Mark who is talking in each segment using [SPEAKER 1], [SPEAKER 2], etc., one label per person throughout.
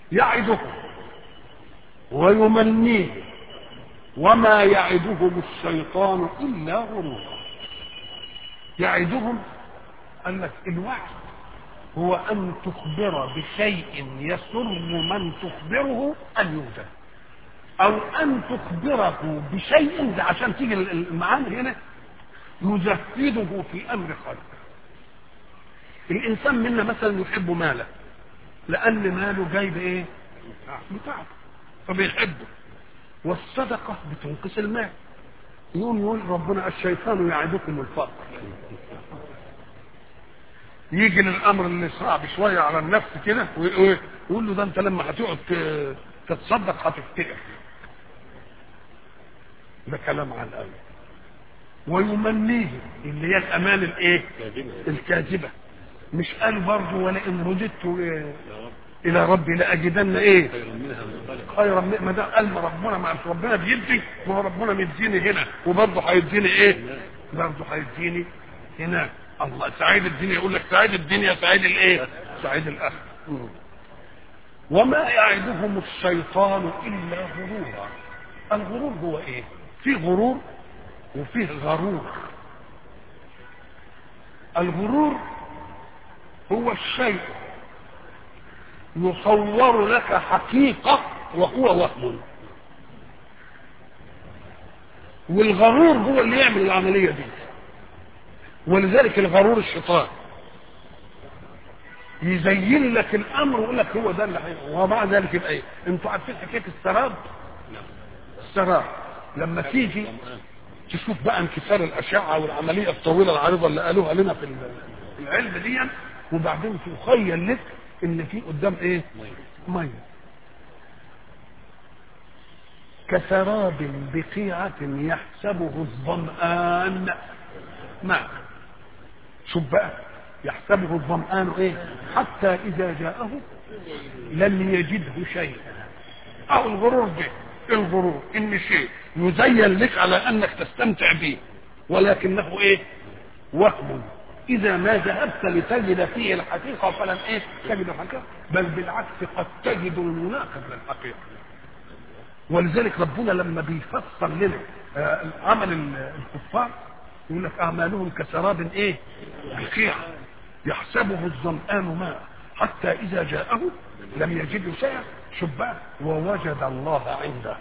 [SPEAKER 1] يعدهم ويمنيهم وما يعدهم الشيطان الا غرورا يعدهم قال لك الوعد هو ان تخبر بشيء يسر من تخبره ان يوجد او ان تخبره بشيء ده عشان تيجي المعاني هنا يزهده في امر خلقه الانسان منا مثلا يحب ماله لان ماله جاي بايه بتاعته فبيحبه والصدقه بتنقص المال يقول يقول ربنا الشيطان يعدكم الفقر يجي للامر اللي صعب شويه على النفس كده ويقول له ده انت لما هتقعد تتصدق هتفتقر ده كلام على الاول ويمنيه اللي هي الامان الايه الكاذبه مش قال برضه ولئن رددت إيه؟ الى ربي لاجدن ايه خيرا ما ده قال ما ربنا ما ربنا بيدي ما هو ربنا مديني هنا وبرضه هيديني ايه برضه هيديني هناك الله سعيد الدنيا يقول لك سعيد الدنيا سعيد الايه سعيد الاخره وما يعدهم الشيطان الا غرورا الغرور هو ايه في غرور وفيه غرور الغرور هو الشيء يصور لك حقيقة وهو وهم والغرور هو اللي يعمل العملية دي ولذلك الغرور الشيطان يزين لك الامر ويقول لك هو ده اللي هيبقى ومع ذلك يبقى ايه؟ انتوا عارفين حكايه السراب؟ السراب لما تيجي تشوف بقى انكسار الاشعه والعمليه الطويله العريضه اللي قالوها لنا في العلم دي وبعدين تخيل لك ان في قدام ايه؟ ميه كسراب بقيعة يحسبه الظمآن ماء شوف بقى يحسبه الظمآن ايه حتى اذا جاءه لم يجده شيئا او الغرور به الغرور ان شيء يزين لك على انك تستمتع به ولكنه ايه وهم اذا ما ذهبت لتجد فيه الحقيقه فلن ايه تجد الحقيقه بل بالعكس قد تجد المناقض للحقيقه ولذلك ربنا لما بيفسر لنا آه، عمل الكفار يقول لك اعمالهم كسراب ايه بقيع يحسبه الظمآن ماء حتى اذا جاءه لم يجده شيئا شوف بقى ووجد الله عنده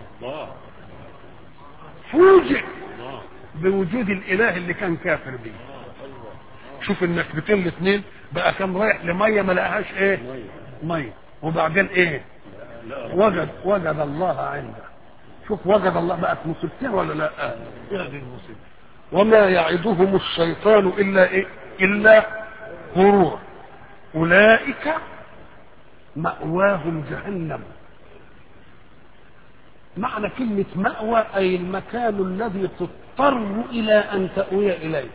[SPEAKER 1] فوجئ بوجود الاله اللي كان كافر بيه شوف النكبتين الاثنين بقى كان رايح لميه ما لقاهاش ايه ميه وبعدين ايه وجد وجد الله عنده شوف وجد الله بقت مصيبتين ولا لا هذه المصيبه وما يعدهم الشيطان الا ايه الا غرور اولئك ماواهم جهنم معنى كلمة مأوى أي المكان الذي تضطر إلى أن تأوي إليه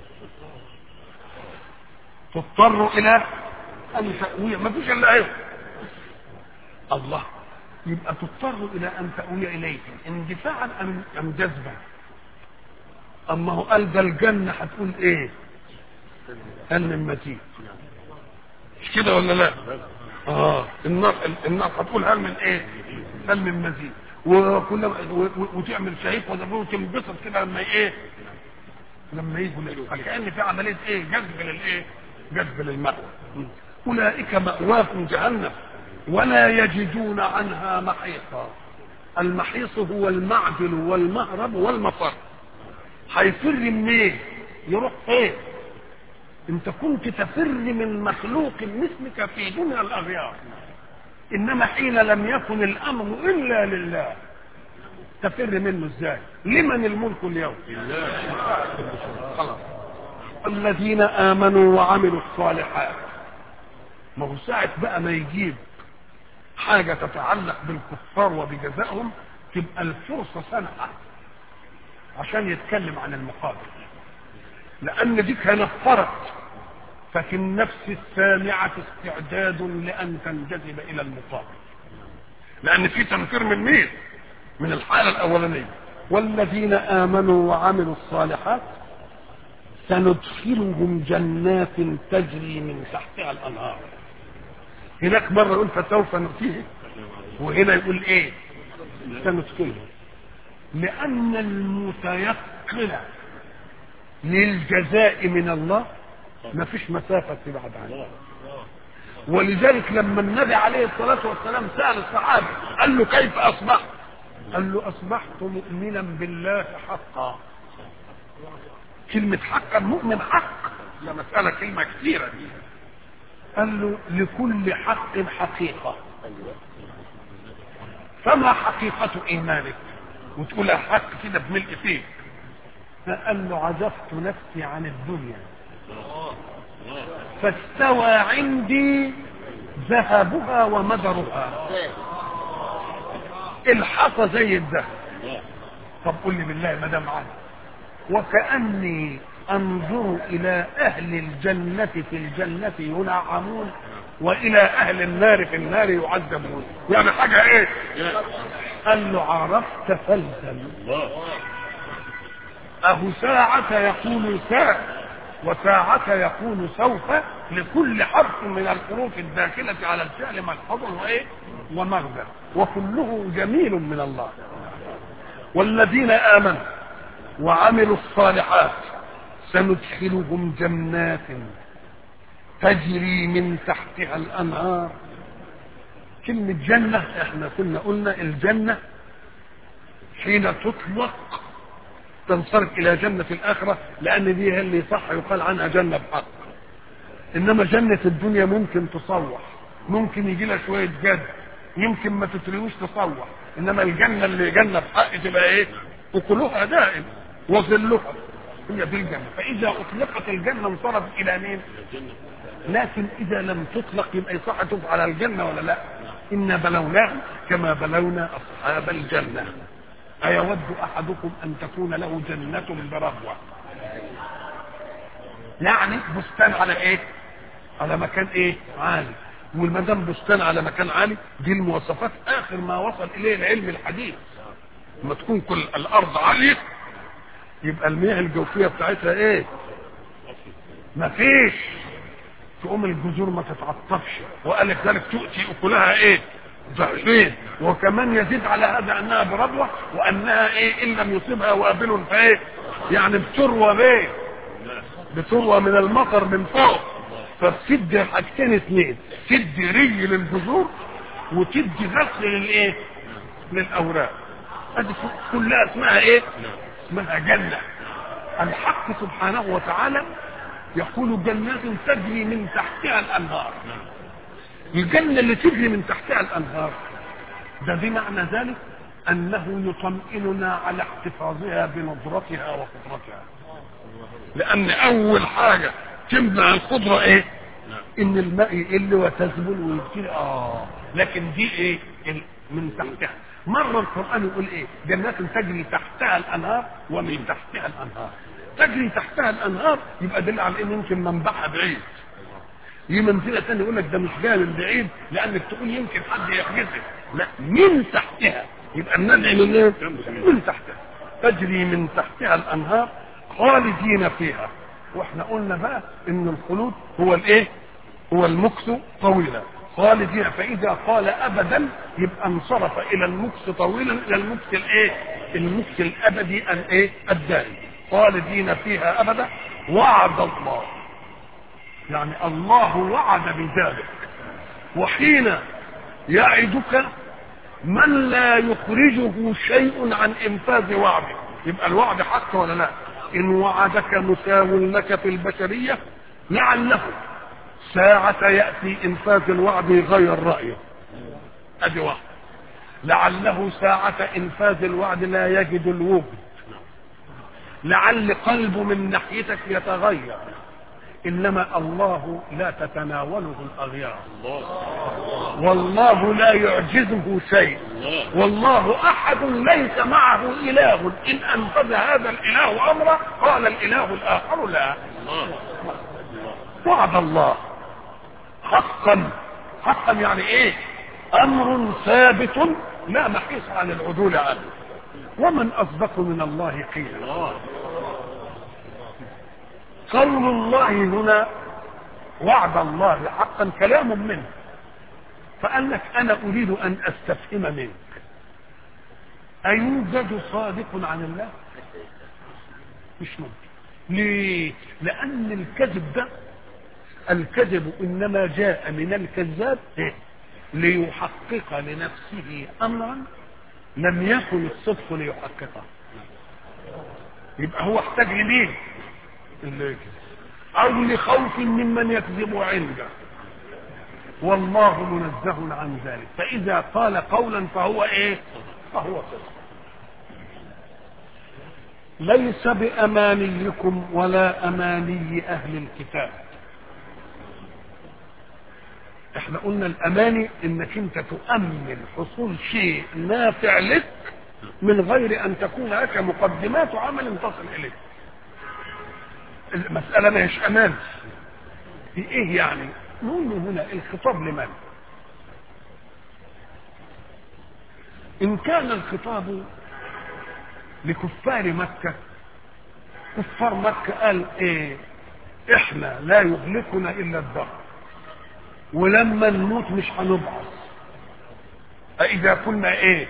[SPEAKER 1] تضطر إلى أن تأوي ما فيش إلا إيه الله يبقى تضطر إلى أن تأوي إليه اندفاعا أم أم جذبا أما هو قال ده الجنة هتقول إيه؟ هل من مزيد مش كده ولا لا؟ اه النار النار هتقول هل من ايه؟ هل من مزيد وكل وتعمل شهيق وتنبسط كده لما ايه؟ لما يجوا فكأن في عملية ايه؟ جذب للايه؟ جذب للمأوى أولئك مأواهم جهنم ولا يجدون عنها محيصا المحيص هو المعدل والمهرب والمفر هيفر منين؟ يروح فين؟ انت كنت تفر من مخلوق مثلك في دنيا الاغيار انما حين لم يكن الامر الا لله تفر منه ازاي لمن الملك اليوم خلاص الذين امنوا وعملوا الصالحات ما هو ساعة بقى ما يجيب حاجة تتعلق بالكفار وبجزائهم تبقى الفرصة سنحة عشان يتكلم عن المقابل لأن دي نفرت ففي النفس السامعة استعداد لأن تنجذب إلى المقابل لأن في تنفير من مين؟ من الحالة الأولانية والذين آمنوا وعملوا الصالحات سندخلهم جنات تجري من تحتها الأنهار هناك مرة يقول فسوف نؤتيه وهنا يقول ايه سندخلهم لان المتيقن للجزاء من الله ما فيش مسافة تبعد عنه ولذلك لما النبي عليه الصلاة والسلام سأل الصحابة قال له كيف أصبحت قال له أصبحت مؤمنا بالله حقا كلمة حقا مؤمن حق ده مسألة كلمة كثيرة دي قال له لكل حق حقيقة فما حقيقة إيمانك وتقول حق كده بملء فيك فقال له عزفت نفسي عن الدنيا فاستوى عندي ذهبها ومدرها الحصى زي الذهب طب قول لي بالله ما دام عاد وكأني انظر الى اهل الجنة في الجنة ينعمون والى اهل النار في النار يعذبون يعني حاجة ايه قال له عرفت فلسا اهو ساعة يقول ساعة وساعة يقول سوف لكل حرف من الحروف الداخلة على الفعل ملحظ وايه ومغزى وكله جميل من الله والذين امنوا وعملوا الصالحات سندخلهم جنات تجري من تحتها الانهار كلمة جنة احنا كنا قلنا الجنة حين تطلق تنصرف الى جنة الاخرة لان دي هي اللي صح يقال عنها جنة بحق انما جنة الدنيا ممكن تصوح ممكن يجي لها شوية جد يمكن ما تتريوش تصوح انما الجنة اللي جنة بحق تبقى ايه اكلها دائم وظلها هي دي الجنة فاذا اطلقت الجنة انصرف الى مين لكن اذا لم تطلق يبقى يصح تقف على الجنة ولا لا إنا بلوناهم كما بلونا أصحاب الجنة أيود أحدكم أن تكون له جنة بربوة يعني بستان على إيه على مكان إيه عالي والما دام بستان على مكان عالي دي المواصفات آخر ما وصل إليه العلم الحديث لما تكون كل الأرض عالية يبقى المياه الجوفية بتاعتها إيه مفيش تقوم الجذور ما تتعطفش وقال ذلك تؤتي اكلها ايه ضعفين وكمان يزيد على هذا انها بربوه وانها ايه ان لم يصيبها وابل فايه يعني بتروى بايه بتروى من المطر من فوق فبتدي حاجتين اثنين تدي ري للجذور وتدي غسل للايه للاوراق هذه كلها اسمها ايه اسمها جنه الحق سبحانه وتعالى يقول جنات تجري من تحتها الانهار الجنه اللي تجري من تحتها الانهار ده بمعنى ذلك انه يطمئننا على احتفاظها بنضرتها وخضرتها لان اول حاجه تمنع الخضره ايه ان الماء يقل وتذبل ويبتدي اه لكن دي ايه من تحتها مره القران يقول ايه جنات تجري تحتها الانهار ومن تحتها الانهار تجري تحتها الانهار يبقى دل على ان يمكن منبعها بعيد يجي منزله ثانيه يقول لك ده مش جاي من بعيد لانك تقول يمكن حد يحجزها لا من تحتها يبقى الندع من ايه؟ من تحتها تجري من تحتها الانهار خالدين فيها واحنا قلنا بقى ان الخلود هو الايه؟ هو المكث طويلا خالدين فاذا قال ابدا يبقى انصرف الى المكث طويلا الى المكث الايه؟ المكث الابدي الايه؟ الدائم خالدين فيها ابدا وعد الله يعني الله وعد بذلك وحين يعدك من لا يخرجه شيء عن انفاذ وعده يبقى الوعد حق ولا لا ان وعدك مساو لك في البشريه لعله ساعة يأتي إنفاذ الوعد يغير رأيه أدي واحد لعله ساعة إنفاذ الوعد لا يجد الوجد لعل قلبه من ناحيتك يتغير انما الله لا تتناوله الاغيار والله لا يعجزه شيء والله احد ليس معه اله ان انفذ هذا الاله امره قال الاله الاخر لا وعد الله حقا حقا يعني ايه امر ثابت لا محيص عن العدول عنه ومن اصدق من الله قيلا قول الله هنا وعد الله حقا كلام منه فقال لك انا اريد ان استفهم منك ايوجد صادق عن الله مش ممكن ليه لان الكذب ده الكذب انما جاء من الكذاب ليحقق لنفسه امرا لم يكن الصدق ليحققه يبقى هو احتاج لمين اللي يكذب او لخوف ممن يكذب عنده والله منزه عن ذلك فاذا قال قولا فهو ايه فهو صدق ليس بامانيكم ولا اماني اهل الكتاب احنا قلنا الاماني انك انت تؤمن حصول شيء نافع لك من غير ان تكون لك مقدمات عمل تصل اليه المسألة ما هيش امان في ايه يعني نقول هنا الخطاب لمن ان كان الخطاب لكفار مكة كفار مكة قال ايه احنا لا يهلكنا الا الدهر ولما نموت مش هنبعث أإذا كنا إيه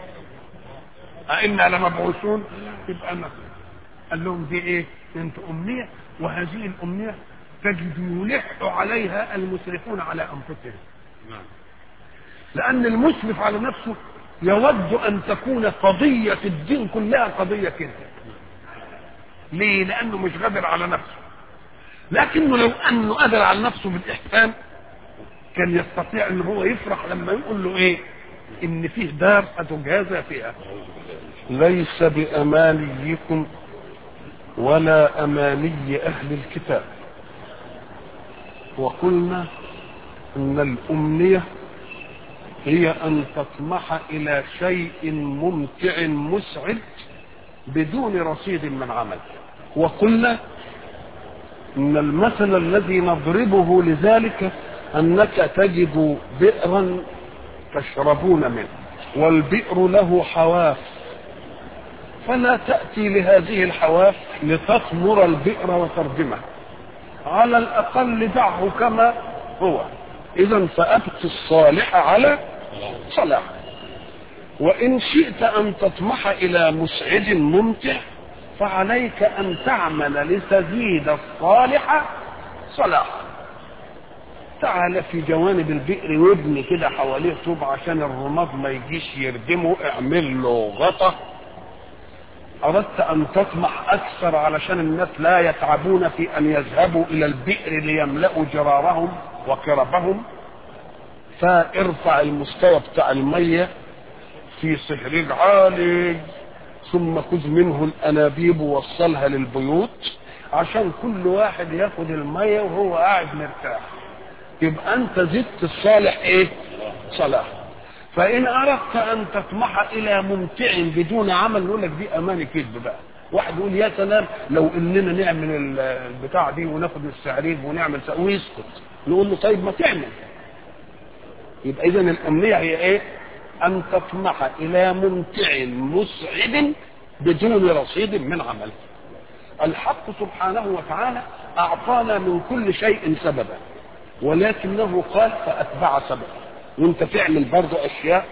[SPEAKER 1] أئنا لمبعوثون يبقى مثلا قال لهم دي إيه أنت أمنية وهذه الأمنية تجد يلح عليها المسرفون على أنفسهم لأن المسرف على نفسه يود أن تكون قضية الدين كلها قضية كده ليه؟ لأنه مش قادر على نفسه لكنه لو أنه قادر على نفسه بالإحسان كان يستطيع ان هو يفرح لما يقول له ايه ان فيه دار هتجازى فيها ليس بامانيكم ولا اماني اهل الكتاب وقلنا ان الامنيه هي ان تطمح الى شيء ممتع مسعد بدون رصيد من عمل وقلنا ان المثل الذي نضربه لذلك انك تجد بئرا تشربون منه والبئر له حواف فلا تأتي لهذه الحواف لتثمر البئر وتردمه على الأقل دعه كما هو إذا فأبق الصالح على صلاح وإن شئت أن تطمح إلى مسعد ممتع فعليك أن تعمل لتزيد الصالح صلاحا تعال في جوانب البئر وابني كده حواليه طوب عشان الرماد ما يجيش يردمه اعمل له غطا اردت ان تطمح اكثر علشان الناس لا يتعبون في ان يذهبوا الى البئر ليملأوا جرارهم وقربهم فارفع المستوى بتاع المية في صهريج عالي ثم خذ منه الانابيب ووصلها للبيوت عشان كل واحد ياخد المية وهو قاعد مرتاح يبقى انت زدت الصالح ايه صلاح فان اردت ان تطمح الى ممتع بدون عمل نقول لك دي اماني كذب بقى واحد يقول يا سلام لو اننا نعمل البتاع دي وناخد السعريب ونعمل ويسكت نقول له طيب ما تعمل يبقى اذا الامنيه هي ايه ان تطمح الى ممتع مسعد بدون رصيد من عمل الحق سبحانه وتعالى اعطانا من كل شيء سببا ولكنه قال فأتبع سببا وانت تعمل برضه أشياء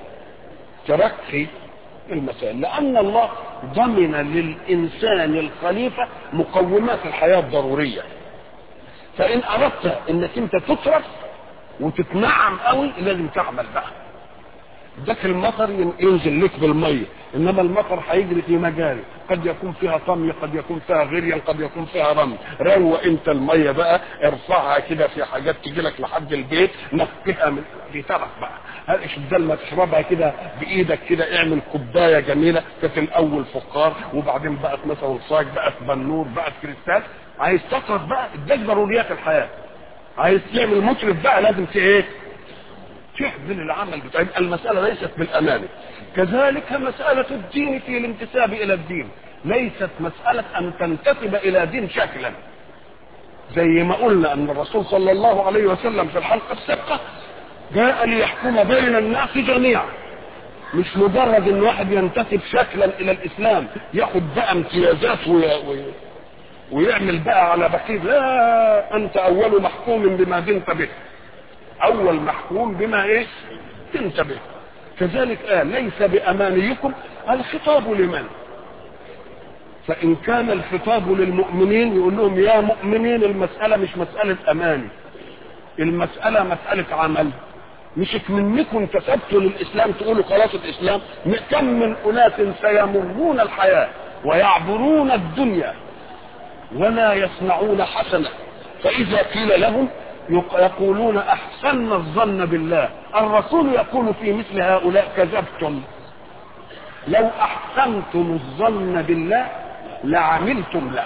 [SPEAKER 1] ترقي المسائل لأن الله ضمن للإنسان الخليفة مقومات الحياة الضرورية فإن أردت إنك أنت تترف وتتنعم قوي لازم تعمل بقى ذاك المطر ينزل لك بالمية انما المطر هيجري في مجال قد يكون فيها طمي قد يكون فيها غريا قد يكون فيها رمل روق انت المية بقى ارفعها كده في حاجات تجي لك لحد البيت نقيها من في طرف بقى بدل ما تشربها كده بايدك كده اعمل كوبايه جميله كانت الاول فقار وبعدين بقت مثلا صاج بقت بنور بقت كريستال عايز تصرف بقى اداك ضروريات الحياه عايز تعمل مطرف بقى لازم ايه تحزن العمل بتاع المسألة ليست بالأمانة كذلك مسألة الدين في الانتساب إلى الدين ليست مسألة أن تنتسب إلى دين شكلا زي ما قلنا أن الرسول صلى الله عليه وسلم في الحلقة السابقة جاء ليحكم بين الناس جميعا مش مجرد ان واحد ينتسب شكلا الى الاسلام ياخد بقى امتيازات وي... وي... ويعمل بقى على بخيل لا انت اول محكوم بما دنت به اول محكوم بما ايه تنتبه كذلك قال ليس بامانيكم الخطاب لمن فان كان الخطاب للمؤمنين يقول لهم يا مؤمنين المساله مش مساله اماني المساله مساله عمل مش منكم انتسبتوا للاسلام تقولوا خلاص الاسلام كم من اناس سيمرون الحياه ويعبرون الدنيا ولا يصنعون حسنه فاذا قيل لهم يقولون احسن الظن بالله الرسول يقول في مثل هؤلاء كذبتم لو احسنتم الظن بالله لعملتم له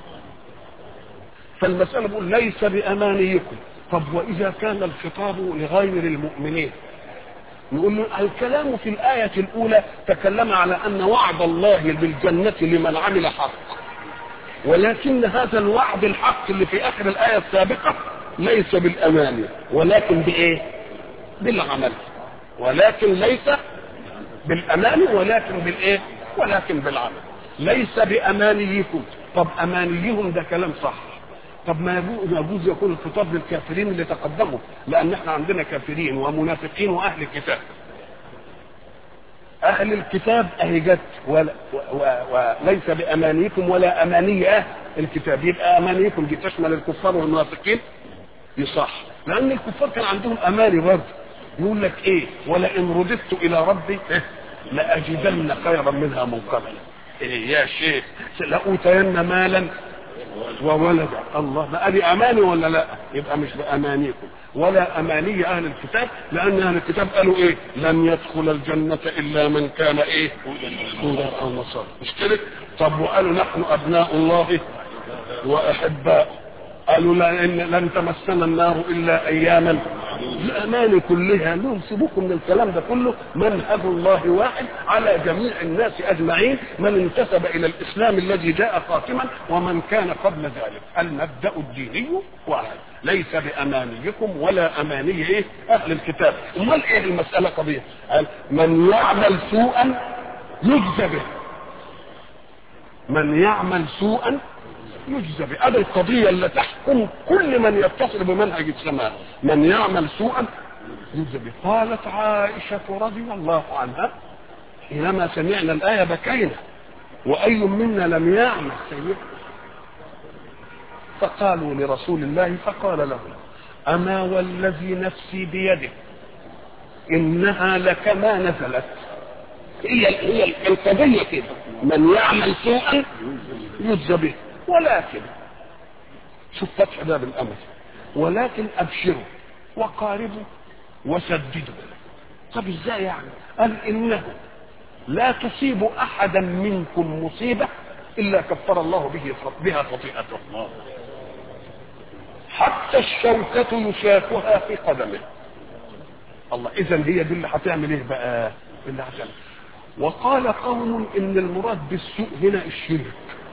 [SPEAKER 1] فالمسألة بقول ليس بأمانيكم طب وإذا كان الخطاب لغير المؤمنين نقول له الكلام في الآية الأولى تكلم على أن وعد الله بالجنة لمن عمل حق ولكن هذا الوعد الحق اللي في آخر الآية السابقة ليس بالأماني ولكن بإيه؟ بالعمل ولكن ليس بالأماني ولكن بالإيه؟ ولكن بالعمل ليس بأمانيكم طب أمانيهم ده كلام صح طب ما يجوز يكون الخطاب للكافرين اللي تقدموا لأن احنا عندنا كافرين ومنافقين وأهل الكتاب أهل الكتاب أهي جت ولا وليس بأمانيكم ولا أماني أهل الكتاب يبقى أمانيكم دي تشمل الكفار والمنافقين يصح لأن الكفار كان عندهم أماني برضه يقول لك إيه ولئن رددت إلى ربي إيه؟ لأجدن خيرا منها منقبلا إيه يا شيخ لأوتين مالا وولدا الله بقى دي اماني ولا لا يبقى مش بامانيكم ولا اماني اهل الكتاب لان اهل الكتاب قالوا ايه لن يدخل الجنه الا من كان ايه هودا او نصارى مش كده طب وقالوا نحن ابناء الله واحباء قالوا لن, لن تمسنا النار الا اياما الاماني كلها لهم سيبوكم من الكلام ده كله منهج الله واحد على جميع الناس اجمعين من انتسب الى الاسلام الذي جاء خاتما ومن كان قبل ذلك المبدا الديني واحد ليس بامانيكم ولا اماني ايه اهل الكتاب امال ايه المساله قضيه قال من يعمل سوءا يجزى به من يعمل سوءا يجزى به هذه القضية اللي تحكم كل من يتصل بمنهج السماء من يعمل سوءا يجزى به قالت عائشة رضي الله عنها حينما سمعنا الآية بكينا وأي منا لم يعمل سيئا فقالوا لرسول الله فقال لهم أما والذي نفسي بيده إنها لكما نزلت هي هي القضية كده من يعمل سوءا يجزى به ولكن شوف فتح باب الامر ولكن ابشروا وقاربوا وسددوا طب ازاي يعني قال انه لا تصيب احدا منكم مصيبه الا كفر الله به بها خطيئته حتى الشوكة يشاكها في قدمه الله اذا هي دي اللي هتعمل ايه بقى اللي هتعمل وقال قوم ان المراد بالسوء هنا الشرك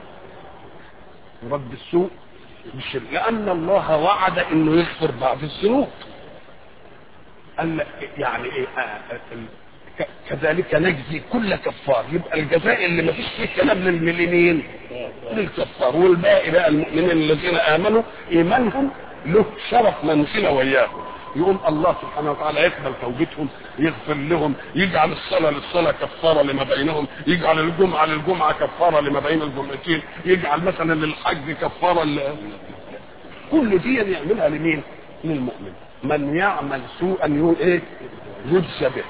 [SPEAKER 1] رد السوء بالشرك لأن الله وعد إنه يغفر بعض الذنوب قال يعني إيه آه كذلك نجزي كل كفار يبقى الجزاء اللي ما فيش فيه كلام للمؤمنين للكفار والباقي بقى المؤمنين الذين آمنوا إيمانهم له شرف منزلة وياهم يقوم الله سبحانه وتعالى يقبل توبتهم يغفر لهم يجعل الصلاة للصلاة كفارة لما بينهم يجعل الجمعة للجمعة كفارة لما بين الجمعتين يجعل مثلا للحج كفارة ل... كل دي يعملها لمين للمؤمن من يعمل سوءا يقول ايه يجزى به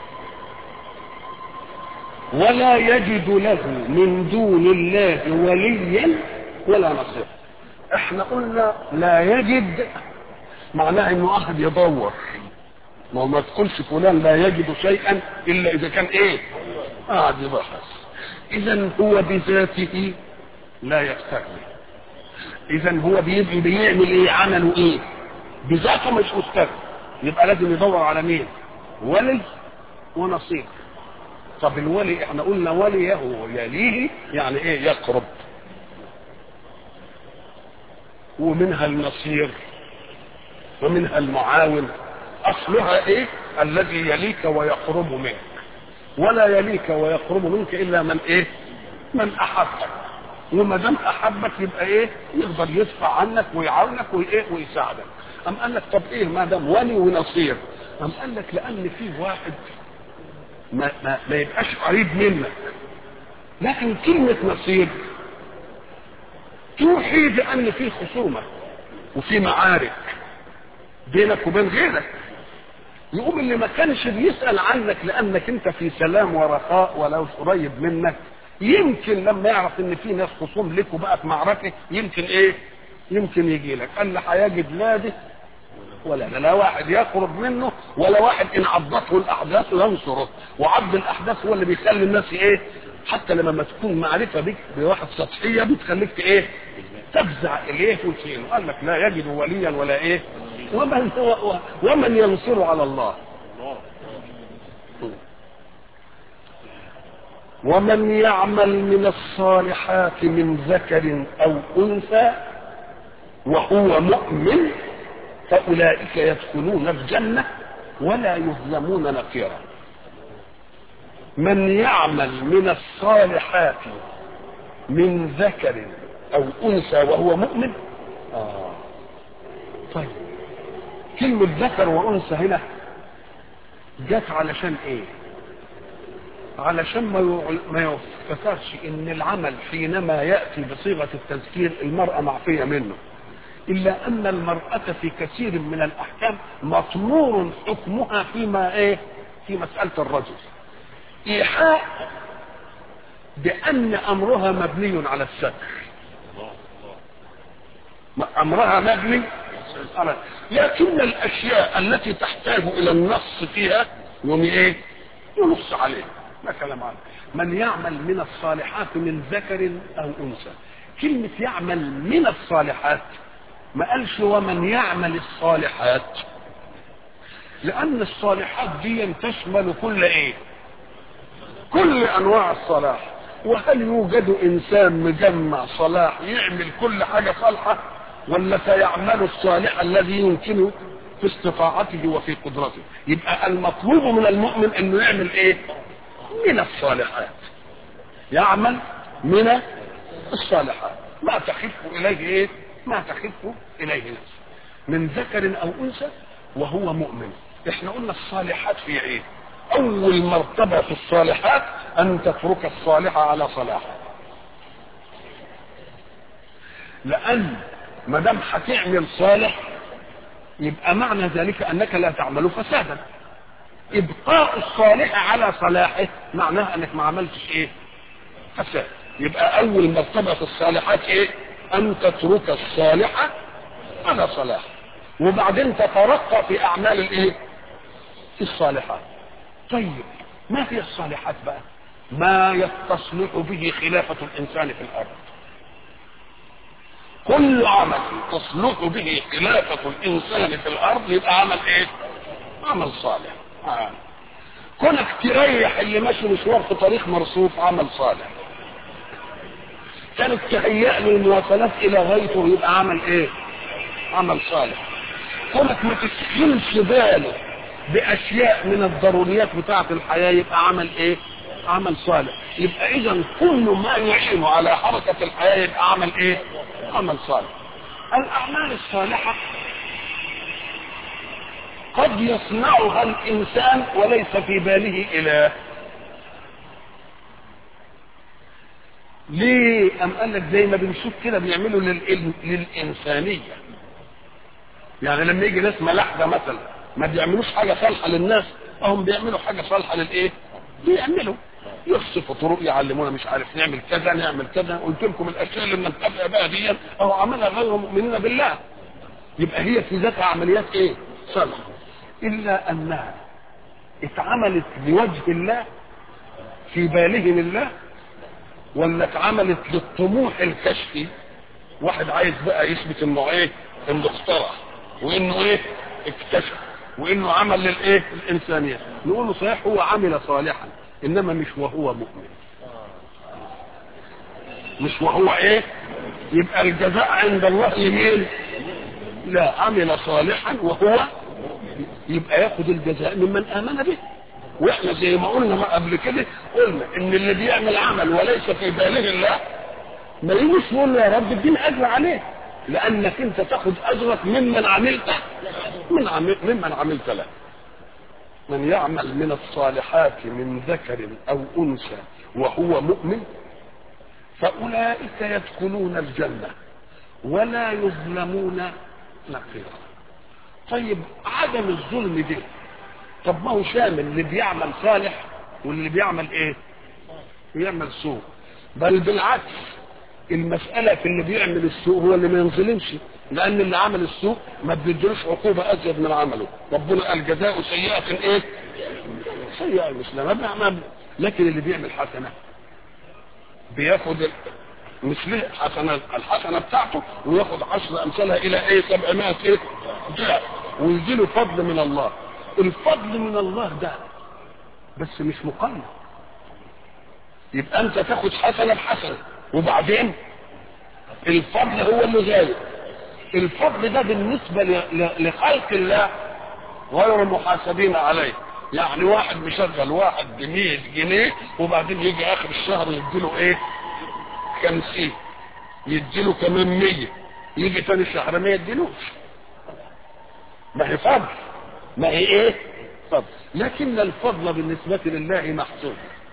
[SPEAKER 1] ولا يجد له من دون الله وليا ولا نصير احنا قلنا لا يجد معناها انه احد يدور ما هو ما تقولش فلان لا يجد شيئا الا اذا كان ايه قاعد يبحث اذا هو بذاته لا يستغني اذا هو بيبقى بيعمل ايه عمله ايه بذاته مش مستغني يبقى لازم يدور على مين ولي ونصير طب الولي احنا قلنا وليه يليه يعني ايه يقرب ومنها النصير ومنها المعاون اصلها ايه الذي يليك ويقرب منك ولا يليك ويقرب منك الا من ايه من احبك وما دام احبك يبقى ايه يقدر يدفع عنك ويعاونك وايه ويساعدك أم قال لك طب إيه ما دام ولي ونصير أم قال لك لأن في واحد ما, ما, ما يبقاش قريب منك لكن كلمة نصير توحي بأن في خصومة وفي معارك بينك وبين غيرك يقوم اللي ما كانش بيسأل عنك لأنك أنت في سلام ورخاء ولو قريب منك يمكن لما يعرف ان في ناس خصوم لك وبقى في معركه يمكن ايه؟ يمكن يجي لك قال لا هيجد لا ده ولا لا, لا واحد يقرب منه ولا واحد ان عضته الاحداث ينصره وعض الاحداث هو اللي بيخلي الناس ايه؟ حتى لما ما تكون معرفه بك بواحد سطحيه بتخليك ايه؟ تفزع اليه وتشيله قال لك لا يجد وليا ولا ايه؟ ومن هو ومن ينصر على الله ومن يعمل من الصالحات من ذكر او انثى وهو مؤمن فاولئك يدخلون الجنه ولا يظلمون نقيرا من يعمل من الصالحات من ذكر او انثى وهو مؤمن آه. طيب كلمة ذكر وأنثى هنا جت علشان إيه؟ علشان ما ما يفتكرش إن العمل حينما يأتي بصيغة التذكير المرأة معفية منه إلا أن المرأة في كثير من الأحكام مطمور حكمها فيما إيه؟ في مسألة الرجل إيحاء بأن أمرها مبني على الستر أمرها مبني لكن الاشياء التي تحتاج الى النص فيها يوم ايه ينص عليها ما كلام عنه من يعمل من الصالحات من ذكر او انثى كلمة يعمل من الصالحات ما قالش ومن يعمل الصالحات لأن الصالحات دي تشمل كل إيه؟ كل أنواع الصلاح وهل يوجد إنسان مجمع صلاح يعمل كل حاجة صالحة ولا سيعمل الصالح الذي يمكنه في استطاعته وفي قدرته يبقى المطلوب من المؤمن انه يعمل ايه من الصالحات يعمل من الصالحات ما تخف اليه ايه ما تخف اليه نفسه من ذكر او انثى وهو مؤمن احنا قلنا الصالحات في ايه اول مرتبه في الصالحات ان تترك الصالح على صلاحه لان ما دام هتعمل صالح يبقى معنى ذلك انك لا تعمل فسادا ابقاء الصالح على صلاحه معناه انك ما عملتش ايه فساد يبقى اول مرتبه في الصالحات ايه ان تترك الصالح على صلاح وبعدين تترقى في اعمال الايه في الصالحات طيب ما هي الصالحات بقى ما يستصلح به خلافه الانسان في الارض كل عمل تصلح به خلافة الإنسان في الأرض يبقى عمل إيه؟ عمل صالح آه. كونك تريح اللي ماشي مشوار في طريق مرصوف عمل صالح كانت تهيأ له المواصلات إلى غايته يبقى عمل إيه؟ عمل صالح كونك ما تشغلش باله بأشياء من الضروريات بتاعة الحياة يبقى عمل إيه؟ عمل صالح يبقى إذا كل ما يعين على حركة الحياة يبقى عمل إيه؟ عمل صالح الأعمال الصالحة قد يصنعها الإنسان وليس في باله إله ليه أم قال لك زي ما بنشوف كده بيعملوا للإل... للإنسانية يعني لما يجي ناس ملاحدة مثلا ما بيعملوش حاجة صالحة للناس هم بيعملوا حاجة صالحة للإيه؟ بيعملوا يصفوا طرق يعلمونا مش عارف نعمل كذا نعمل كذا قلت لكم الاشياء اللي بنتبع بها دي اهو عملها غير مؤمنين بالله يبقى هي في ذاتها عمليات ايه؟ صالحه الا انها اتعملت لوجه الله في بالهم الله ولا اتعملت للطموح الكشفي واحد عايز بقى يثبت انه ايه؟ انه اخترع وانه ايه؟ اكتشف وانه عمل للايه؟ الانسانيه نقول له صحيح هو عمل صالحا انما مش وهو مؤمن مش وهو ايه يبقى الجزاء عند الله يمين لا عمل صالحا وهو يبقى ياخد الجزاء ممن امن به واحنا زي ما قلنا ما قبل كده قلنا ان اللي بيعمل عمل وليس في باله الله ما يجيش يقول له يا رب اديني اجر عليه لانك انت تاخد اجرك ممن عملت من عمل ممن عملت له من يعمل من الصالحات من ذكر او انثى وهو مؤمن فاولئك يدخلون الجنه ولا يظلمون نقيرا طيب عدم الظلم ده طب ما هو شامل اللي بيعمل صالح واللي بيعمل ايه بيعمل سوء بل بالعكس المسألة في اللي بيعمل السوء هو اللي ما ينظلمش لأن اللي عمل السوء ما بيدلوش عقوبة أزيد من عمله ربنا قال جزاء سيئة إيه؟ سيئة مثل ما بيعمل لكن اللي بيعمل حسنة بياخد مثله حسنة الحسنة بتاعته وياخد عشر أمثالها إلى إيه 700 إيه؟ ضعف ويجيله فضل من الله الفضل من الله ده بس مش مقيد يبقى انت تاخد حسنه بحسنه وبعدين الفضل هو اللي غايب الفضل ده بالنسبه لخلق الله غير محاسبين عليه يعني واحد مشغل واحد ب 100 جنيه وبعدين يجي اخر الشهر يديله ايه 50 يديله كمان 100 يجي تاني الشهر ما يديلوش ما هي فضل ما هي ايه فضل لكن الفضل بالنسبة لله محسوب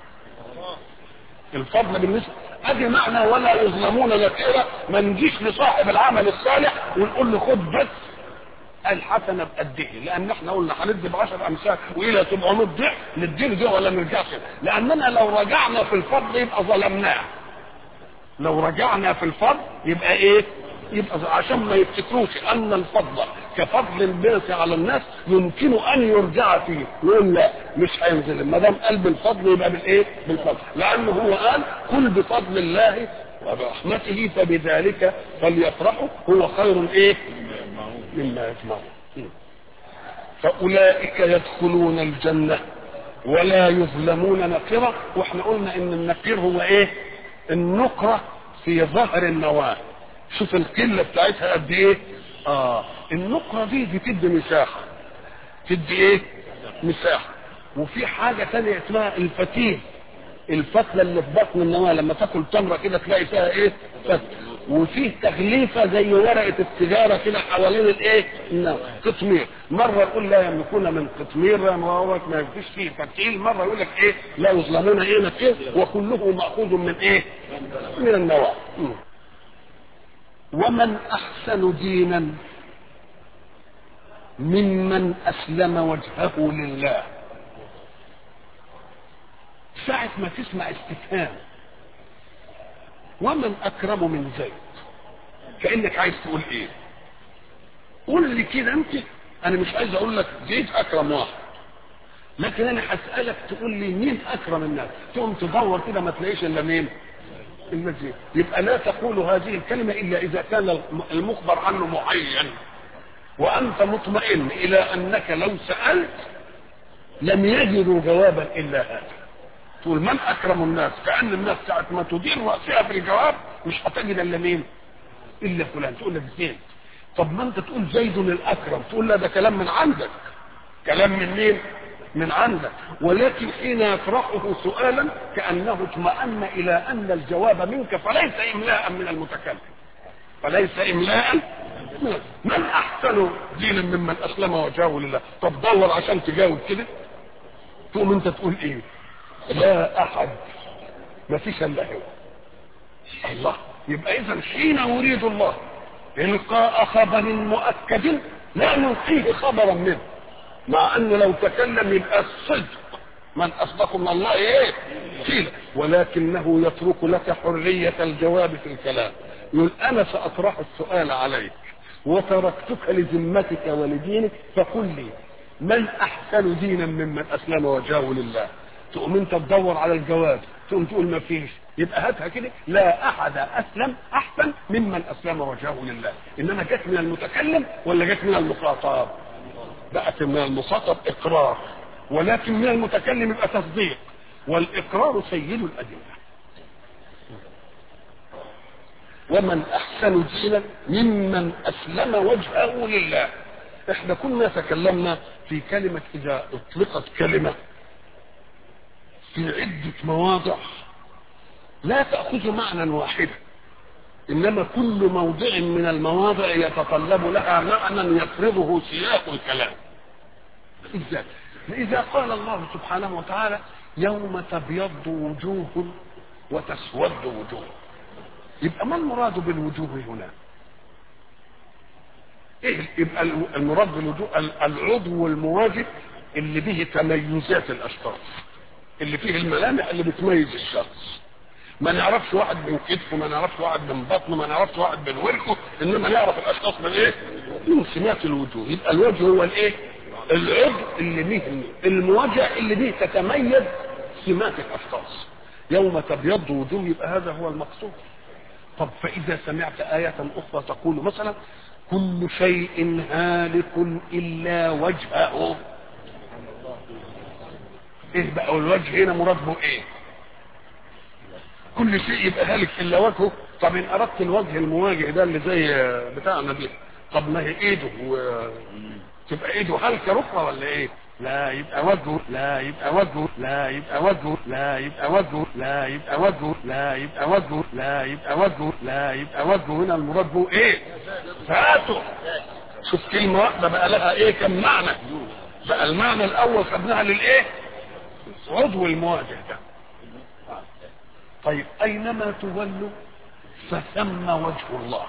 [SPEAKER 1] الفضل بالنسبة ادي معنى ولا يظلمون نكيرا ما نجيش لصاحب العمل الصالح ونقول له خد بس الحسنة بقد ايه لان احنا قلنا هندي ب 10 امثال والى 700 ضعف نديله ده ولا نرجعش لاننا لو رجعنا في الفضل يبقى ظلمناه لو رجعنا في الفضل يبقى ايه يبقى عشان ما يفتكروش ان الفضل كفضل الناس على الناس يمكن ان يرجع فيه يقول لا مش هينزل ما دام قلب الفضل يبقى بالايه؟ بالفضل لانه هو قال كل بفضل الله وبرحمته فبذلك فليفرحوا هو خير ايه؟ مما يجمعون فاولئك يدخلون الجنه ولا يظلمون نقيرا واحنا قلنا ان النقير هو ايه؟ النقره في ظهر النواه شوف القله بتاعتها قد ايه اه النقره دي بتدي مساحه تدي ايه مساحه وفي حاجه ثانيه اسمها الفتيل الفتله اللي في بطن النواه لما تاكل تمره كده تلاقي فيها ايه فتله وفيه تغليفه زي ورقه السيجاره كده حوالين الايه النواه قطمير مره يقول لا يملكون من قطمير مره ما فيش فيه فتيل مره يقول لك ايه لا يظلمون ايه نكير وكله ماخوذ من ايه من النواه ومن احسن دينا ممن اسلم وجهه لله ساعة ما تسمع استفهام ومن اكرم من زيد كانك عايز تقول ايه قول لي كده انت انا مش عايز اقول لك زيد اكرم واحد لكن انا هسالك تقول لي مين اكرم الناس تقوم تدور كده ما تلاقيش الا مين المزيد يبقى لا تقول هذه الكلمة إلا إذا كان المخبر عنه معين وأنت مطمئن إلى أنك لو سألت لم يجدوا جوابا إلا هذا تقول من أكرم الناس كأن الناس ساعة ما تدير رأسها في الجواب مش هتجد إلا مين إلا فلان تقول لك زيد طب ما أنت تقول زيد الأكرم تقول لا ده كلام من عندك كلام من مين من عندك ولكن حين يطرحه سؤالا كانه اطمأن الى ان الجواب منك فليس املاء من المتكلم فليس املاء من احسن دينا ممن اسلم وجهه لله طب دور عشان تجاوب كده تقوم انت تقول ايه لا احد ما فيش الا هو الله يبقى اذا حين يريد الله القاء خبر مؤكد لا نلقيه خبرا منه مع انه لو تكلم يبقى الصدق من اصدق من الله ايه قيل ولكنه يترك لك حرية الجواب في الكلام يقول انا ساطرح السؤال عليك وتركتك لذمتك ولدينك فقل لي من احسن دينا ممن اسلم وجهه لله تقوم انت تدور على الجواب تقوم تقول ما فيش يبقى هاتها كده لا احد اسلم احسن ممن اسلم وجهه لله انما جت من المتكلم ولا جت من المخاطب بقت من المخاطب اقرار ولكن من المتكلم يبقى تصديق والاقرار سيد الادله ومن احسن دينا ممن اسلم وجهه لله احنا كنا تكلمنا في كلمة اذا اطلقت كلمة في عدة مواضع لا تأخذ معنى واحدا انما كل موضع من المواضع يتطلب لها معنى يفرضه سياق الكلام ازاي اذا قال الله سبحانه وتعالى يوم تبيض وجوه وتسود وجوه يبقى ما المراد بالوجوه هنا ايه يبقى المراد بالوجوه العضو المواجب اللي به تميزات الاشخاص اللي فيه الملامح اللي بتميز الشخص ما نعرفش واحد من كتفه ما نعرفش واحد من بطنه ما نعرفش واحد من وركه انما نعرف الاشخاص من ايه من سمات الوجوه يبقى الوجه هو الايه العضو اللي به المواجهه اللي به تتميز سمات الاشخاص يوم تبيض وجوه يبقى هذا هو المقصود طب فاذا سمعت ايه اخرى تقول مثلا كل شيء هالك الا وجهه ايه بقى الوجه هنا مراد به ايه كل شيء يبقى هالك الا وجهه طب ان اردت الوجه المواجه ده اللي زي بتاعنا دي طب ما هي ايده و... تبقى ايده هلكه ركبه ولا ايه لا يبقى وجهه لا يبقى وجهه لا يبقى وجهه لا يبقى وجهه لا يبقى وجهه لا يبقى وجهه لا يبقى وجهه لا يبقى وجهه هنا المراد به ايه ذاته شوف كلمه واحده بقى لها ايه كم معنى بقى المعنى الاول خدناها للايه عضو المواجه ده طيب اينما تولوا فثم وجه الله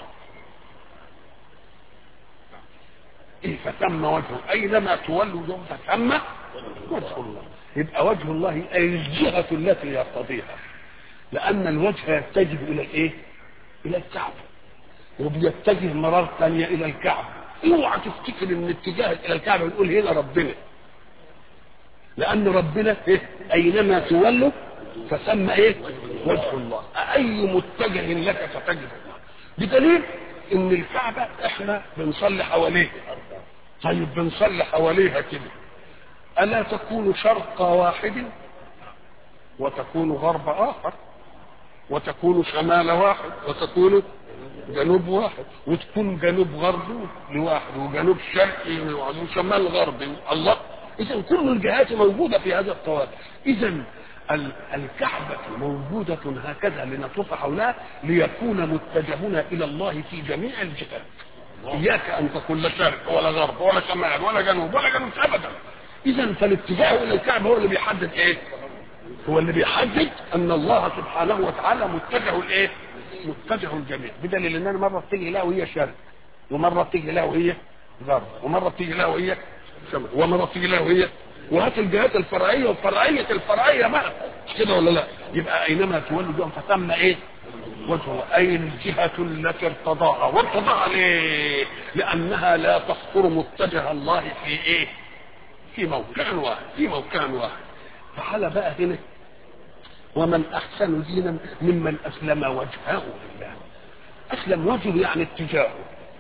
[SPEAKER 1] ايه فثم وجهه اينما تولوا فثم وجه الله يبقى وجه الله اي الجهه التي يقتضيها لان الوجه يتجه الى الايه الى الكعبه وبيتجه مرار ثانيه الى الكعبه اوعى تفتكر ان اتجاهك الى الكعبه يقول هنا ربنا لان ربنا إيه؟ اينما تولوا فثم ايه وجه الله اي متجه لك فتجد الله بدليل ان الكعبه احنا بنصلي حواليها طيب بنصلي حواليها كده الا تكون شرق واحد وتكون غرب اخر وتكون شمال واحد وتكون جنوب واحد وتكون جنوب غربي لواحد وجنوب شرقي وشمال غربي الله اذا كل الجهات موجوده في هذا الطواف اذا الكعبة موجودة هكذا لنطوف حولها ليكون متجهنا إلى الله في جميع الجهات إياك أن تكون لا شرق ولا غرب ولا شمال ولا جنوب ولا جنوب أبدا إذا فالاتجاه إلى الكعبة هو اللي بيحدد إيه؟ هو اللي بيحدد أن الله سبحانه وتعالى متجه الإيه؟ متجه الجميع بدليل أن أنا مرة بتيجي لها وهي شرق ومرة بتيجي لها وهي غرب ومرة بتيجي لها وهي شمال ومرة بتيجي لها وهي وهات الجهات الفرعيه وفرعيه الفرعيه بقى مش كده ولا لا يبقى اينما تولوا جهه فتم ايه وجهه اي الجهه التي ارتضاها وارتضاها ليه لانها لا تخطر متجه الله في ايه في موقع واحد في موقع واحد تعالى بقى هنا ومن احسن دينا ممن اسلم وجهه لله اسلم وجهه يعني اتجاهه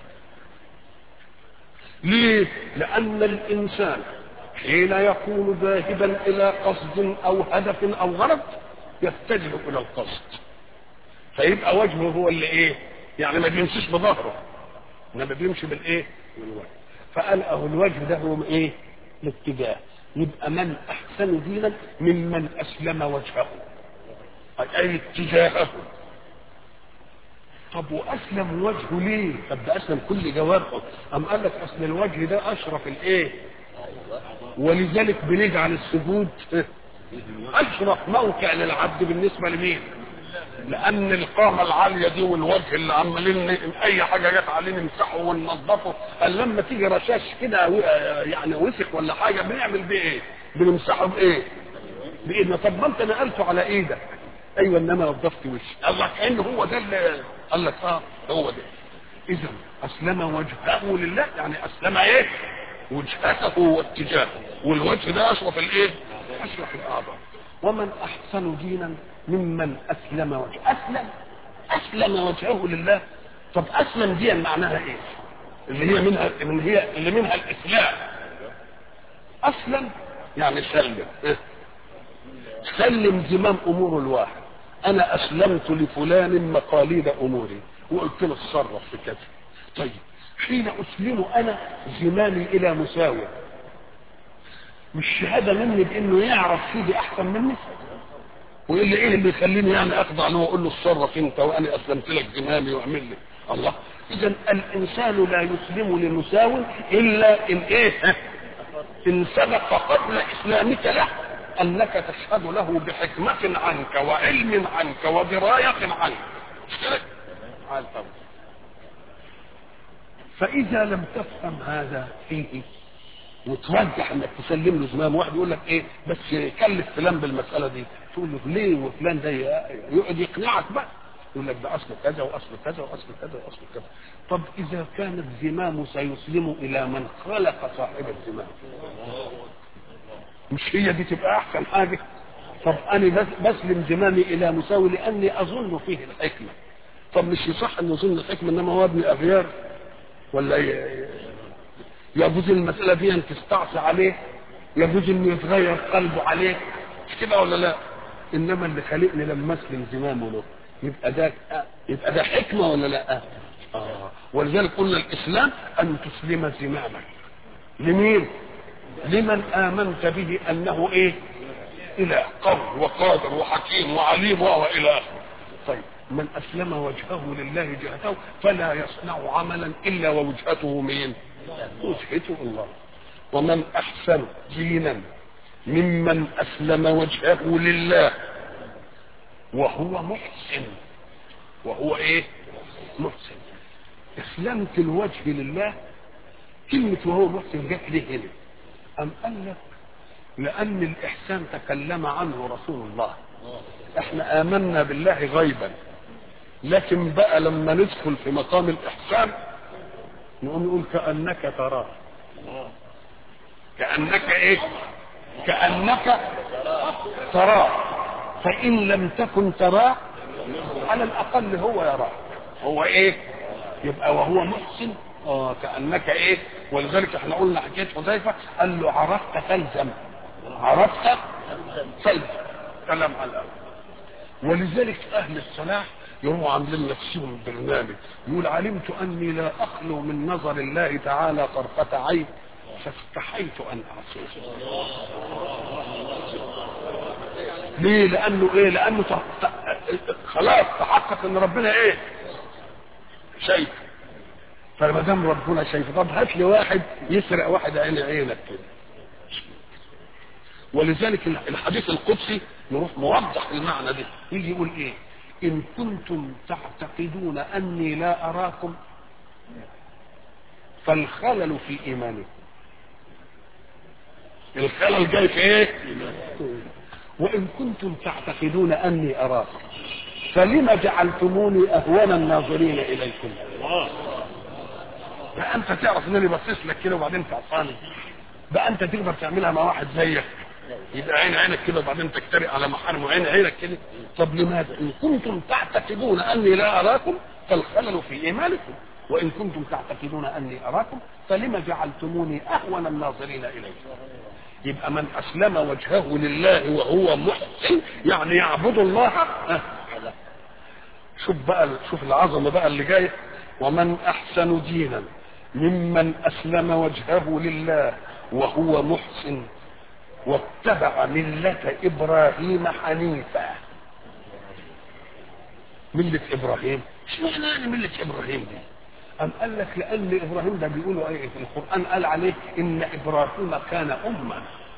[SPEAKER 1] ليه لان الانسان حين يكون ذاهبا الى قصد او هدف او غرض يتجه الى القصد فيبقى وجهه هو اللي ايه يعني ما بيمشيش بظهره انما بيمشي بالايه بالوجه فقال اهو الوجه ده هو ايه الاتجاه يبقى من احسن دينا ممن اسلم وجهه اي اتجاهه طب واسلم وجهه ليه طب ده اسلم كل جوارحه ام قال لك اصل الوجه ده اشرف الايه ولذلك بنجعل السجود اشرف موقع للعبد بالنسبه لمين لان القامه العاليه دي والوجه اللي عمالين اي حاجه جت عليه نمسحه وننظفه قال لما تيجي رشاش كده يعني وسخ ولا حاجه بنعمل بيه ايه بنمسحه بايه بايدنا طب ما انت نقلته على ايدك ايوه انما نظفت وشي الله كان هو ده اللي قال لك اه هو ده اذا اسلم وجهه لله يعني اسلم ايه وجهته واتجاهه والوجه ده اشرف الايه اشرف الاعضاء ومن احسن دينا ممن اسلم وجهه اسلم اسلم وجهه لله طب اسلم دي معناها ايه اللي هي منها من هي اللي منها الاسلام اسلم يعني سلم سلم زمام امور الواحد انا اسلمت لفلان مقاليد اموري وقلت له اتصرف في كذا طيب حين اسلم انا زمامي الى مساوي مش شهاده مني بانه يعرف سيدي احسن مني ويقول لي ايه اللي يخليني يعني اخضع له واقول له اتصرف انت وانا اسلمت لك زمامي واعمل لي الله اذا الانسان لا يسلم لمساو الا ان ايه ان سبق قبل اسلامك له انك تشهد له بحكمه عنك وعلم عنك ودرايه عنك فاذا لم تفهم هذا فيه وترجح انك تسلم له زمام واحد يقول لك ايه بس كلف فلان بالمساله دي تقول له ليه وفلان ده يقعد يقنعك بقى يقول لك ده اصل كذا واصل كذا واصل كذا واصل كذا طب اذا كان الزمام سيسلم الى من خلق صاحب الزمام مش هي دي تبقى احسن حاجه طب انا بس بسلم زمامي الى مساوي لاني اظن فيه الحكمه طب مش يصح ان يظن الحكمه انما هو ابن اغيار ولا يجوز المساله دي ان تستعصي عليه يجوز انه يتغير قلبه عليك مش كده ولا لا انما اللي خلقني لما اسلم زمامه له يبقى ده يبقى ده حكمه ولا لا اه ولذلك قلنا الاسلام ان تسلم زمامك لمين لمن امنت به انه ايه اله قوي وقادر وحكيم وعليم وهو الى اخره طيب من اسلم وجهه لله جهته فلا يصنع عملا الا ووجهته مين وجهته الله ومن احسن دينا ممن اسلم وجهه لله وهو محسن وهو ايه محسن اسلامة الوجه لله كلمة وهو محسن جت ليه هنا أم قال لك لأن الإحسان تكلم عنه رسول الله احنا آمنا بالله غيبا لكن بقى لما ندخل في مقام الإحسان نقوم نقول كأنك تراه كأنك ايه كأنك تراه فإن لم تكن تراه على الأقل هو يراه هو ايه يبقى وهو محسن اه كأنك ايه ولذلك احنا قلنا حكاية حذيفة قال له عرفت فالزم عرفت فالزم كلام على الأول ولذلك أهل الصلاح يروحوا عاملين نفسهم برنامج يقول علمت أني لا أخلو من نظر الله تعالى طرفة عين فاستحيت أن أعصيه ليه لأنه إيه لأنه ت... ت... خلاص تحقق أن ربنا إيه شايف فما دام ربنا شايف طب هات لي واحد يسرق واحد عين عينك كده ولذلك الحديث القدسي نروح موضح المعنى ده يجي يقول ايه ان كنتم تعتقدون اني لا اراكم فالخلل في ايمانكم الخلل جاي في ايه وان كنتم تعتقدون اني اراكم فلما جعلتموني اهون الناظرين اليكم بقى انت تعرف ان انا باصص لك كده وبعدين تعصاني بقى انت تقدر تعملها مع واحد زيك يبقى عين عينك كده وبعدين تجترئ على محارم وعين عينك كده طب لماذا ان كنتم تعتقدون اني لا اراكم فالخلل في ايمانكم وان كنتم تعتقدون اني اراكم فلما جعلتموني اهون الناظرين اليكم يبقى من اسلم وجهه لله وهو محسن يعني يعبد الله شوف بقى شوف العظمه بقى اللي جايه ومن احسن دينا ممن اسلم وجهه لله وهو محسن واتبع ملة ابراهيم حنيفا ملة ابراهيم اشمعنى يعني ملة ابراهيم دي أم قال لك لأن إبراهيم ده بيقولوا إيه في القرآن قال عليه إن إبراهيم كان أمة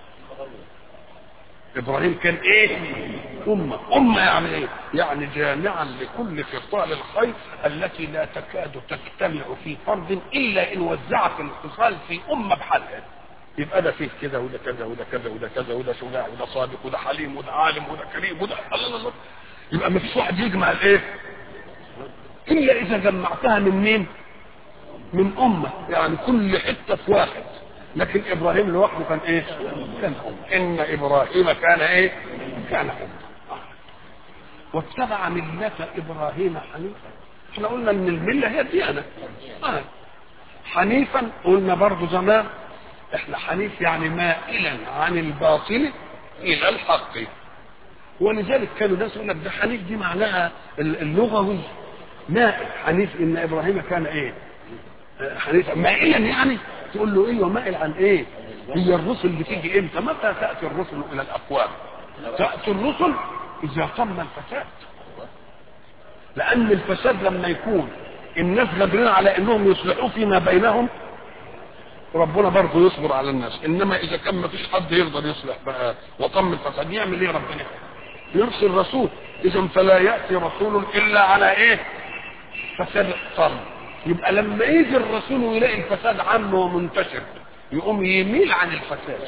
[SPEAKER 1] إبراهيم كان إيه؟ أمة أمة يعني إيه؟ يعني جامعا لكل خصال الخير التي لا تكاد تجتمع في فرد إلا إن وزعت الخصال في أمة بحالها يبقى ده فيه كذا وده كذا وده كذا وده كذا وده شجاع وده صادق وده حليم وده عالم وده كريم وده الله الله الله يبقى ما فيش واحد يجمع الايه؟ الا اذا جمعتها من مين؟ من امه يعني كل حته في واحد لكن ابراهيم لوحده كان ايه؟ كان امه ان ابراهيم كان ايه؟ كان امه واتبع مله ابراهيم حنيفا احنا قلنا ان المله هي الديانه آه. حنيفا قلنا برضه زمان احنا حنيف يعني مائلا عن الباطل الى الحق ولذلك كانوا ناس يقول لك ده حنيف دي معناها اللغوي مائل حنيف ان ابراهيم كان ايه حنيف مائلا يعني تقول له ايه ومائل عن ايه هي الرسل بتيجي امتى متى تاتي الرسل الى الاقوام تاتي الرسل اذا تم الفساد لان الفساد لما يكون الناس قادرين على انهم يصلحوا فيما بينهم ربنا برضه يصبر على الناس انما اذا كان ما فيش حد يقدر يصلح بقى وتم الفساد يعمل ايه ربنا يرسل رسول اذا فلا ياتي رسول الا على ايه فساد اقتصاد يبقى لما يجي الرسول ويلاقي الفساد عام ومنتشر يقوم يميل عن الفساد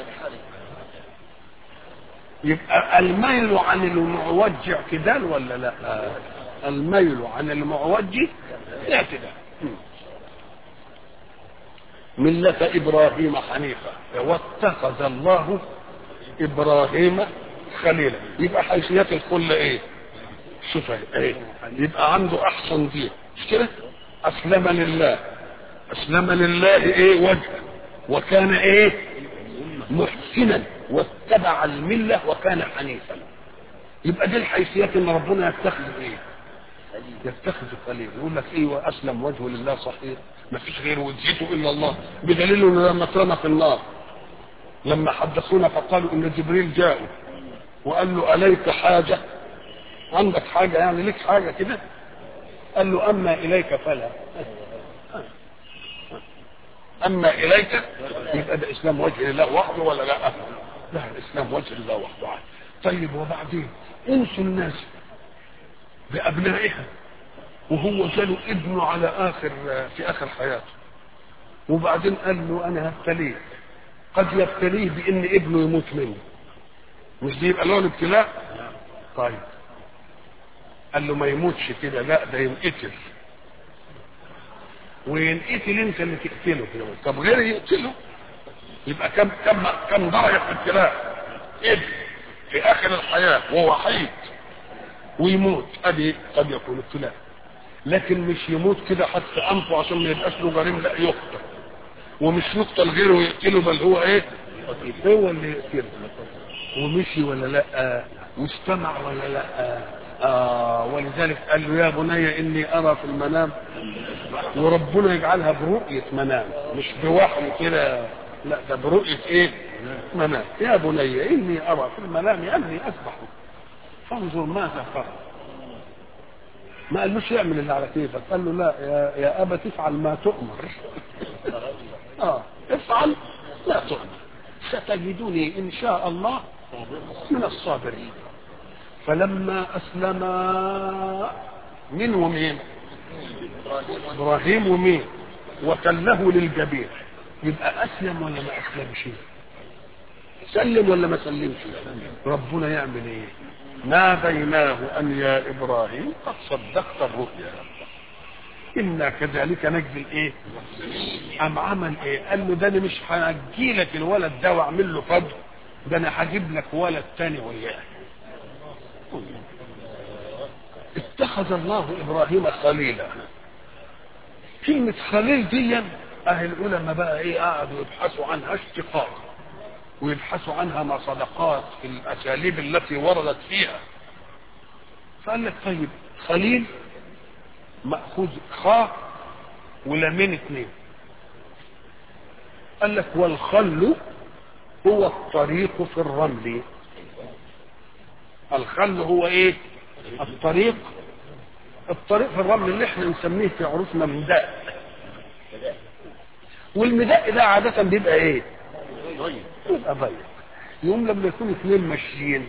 [SPEAKER 1] يبقى الميل عن المعوج اعتدال ولا لا الميل عن المعوج اعتدال ملة إبراهيم حنيفة واتخذ الله إبراهيم خليلا يبقى حيثيات الكل إيه؟ شوف إيه؟ يبقى عنده أحسن دين مش كده؟ أسلم لله أسلم لله إيه وجهه وكان إيه؟ محسنا واتبع الملة وكان حنيفا يبقى دي الحيثيات ان ربنا يتخذ ايه يتخذ خليل يقول لك ايه واسلم وجهه لله صحيح ما فيش غيره وجهته الا الله بدليل انه لما اترمى في النار لما حدثونا فقالوا ان جبريل جاء وقال له اليك حاجه عندك حاجه يعني ليك حاجه كده قال له اما اليك فلا اما اليك يبقى ده اسلام وجه الله وحده ولا لا لا الاسلام وجه الله وحده طيب وبعدين انسوا الناس بابنائها وهو جاله ابنه على اخر في اخر حياته وبعدين قال له انا هبتليه قد يبتليه بان ابنه يموت منه مش دي يبقى له الابتلاء طيب قال له ما يموتش كده لا ده ينقتل وينقتل انت اللي تقتله كده طب غيري يقتله يبقى كم كم كم درجه في الابتلاء ابن في اخر الحياه وهو حيد ويموت ادي قد يكون ابتلاء لكن مش يموت كده حتى انفه عشان ما يبقاش له جريم لا يقتل ومش يقتل غيره ويقتله بل هو ايه هو اللي يقتله ومشي ولا لا واستمع ولا لا آه ولذلك قال له يا بني اني ارى في المنام وربنا يجعلها برؤية منام مش بوحي كده لا ده برؤية ايه منام يا بني اني ارى في المنام اني اسبح فانظر ماذا فرق ما قالوش يعمل اللي على كيفك قال له لا يا, يا ابا تفعل ما تؤمر اه افعل لا تؤمر ستجدني ان شاء الله من الصابرين فلما اسلم من ومين ابراهيم ومين وكله للجبين يبقى اسلم ولا ما اسلمش سلم ولا ما سلمش ربنا يعمل ايه ناديناه ان يا ابراهيم قد صدقت الرؤيا انا كذلك نجزي الايه ام عمل ايه قال له ده انا مش هجي لك الولد ده واعمل له فضل ده انا هجيب لك ولد تاني وياه اتخذ الله ابراهيم خليلا كلمة خليل دي اهل العلماء بقى ايه قعدوا يبحثوا عنها اشتقاق ويبحثوا عنها مصدقات في الاساليب التي وردت فيها فقال لك طيب خليل مأخوذ خاء ولامين اثنين قال لك والخل هو الطريق في الرمل الخل هو ايه الطريق الطريق في الرمل اللي احنا نسميه في عروسنا مداء والمداء ده عادة بيبقى ايه بيبقى ضيق يوم لما يكون اثنين ماشيين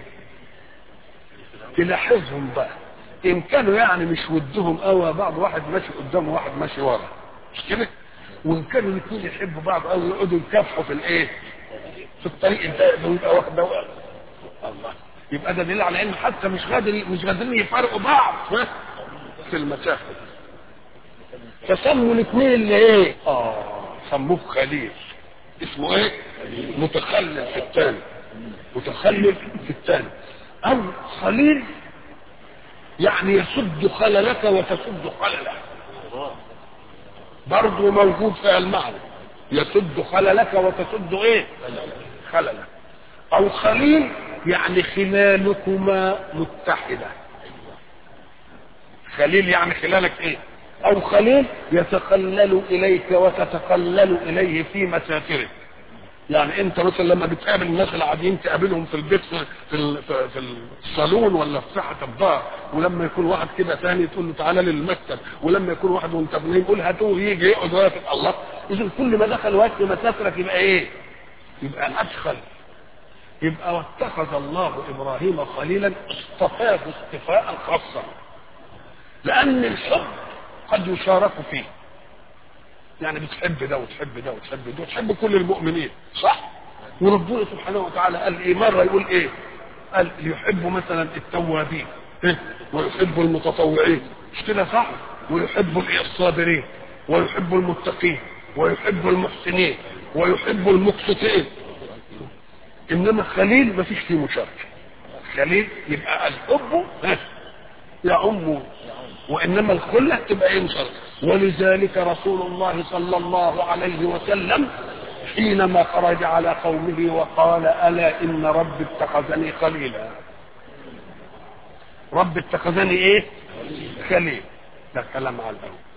[SPEAKER 1] تلاحظهم بقى ان كانوا يعني مش ودهم قوي بعض واحد ماشي قدام وواحد ماشي ورا مش كده وان كانوا الاثنين يحبوا بعض قوي يقعدوا يكافحوا في الايه في الطريق ده ويبقى واحد ده الله يبقى ده دليل على ان حتى مش قادر مش قادرين يفرقوا بعض في المسافه فسموا الاثنين اللي ايه اه سموه خليل اسمه ايه متخلل في الثاني متخلل في الثاني او خليل يعني يسد خللك وتسد خلله برضه موجود في المعنى يسد خللك وتسد ايه خللك او خليل يعني خلالكما متحده خليل يعني خلالك ايه او خليل يتخلل اليك وتتخلل اليه في مسافره يعني انت مثلا لما بتقابل الناس العاديين تقابلهم في البيت في في, ال- في, في الصالون ولا في ساحه الدار ولما يكون واحد كده ثاني تقول له تعالى للمكتب ولما يكون واحد وانت بنيم يقول هاتوه يجي يقعد واقف الله اذا كل ما دخل وقت مسافرك يبقى ايه؟ يبقى ادخل يبقى واتخذ الله ابراهيم خليلا اصطفاه اصطفاء خاصا لان الحب قد يشارك فيه يعني بتحب ده وتحب ده وتحب ده وتحب كل المؤمنين صح وربنا سبحانه وتعالى قال ايه مره يقول ايه قال يحب مثلا التوابين إيه؟ ويحب المتطوعين مش كده صح ويحب الإيه؟ الصابرين ويحب المتقين ويحب المحسنين ويحب المقسطين انما خليل ما فيش فيه مشاركه خليل يبقى الحب ها، يعم وانما الخله تبقى ايه مشاركه ولذلك رسول الله صلى الله عليه وسلم حينما خرج على قومه وقال الا ان ربي اتخذني خليلا رب اتخذني ايه خليل ده كلام على الاول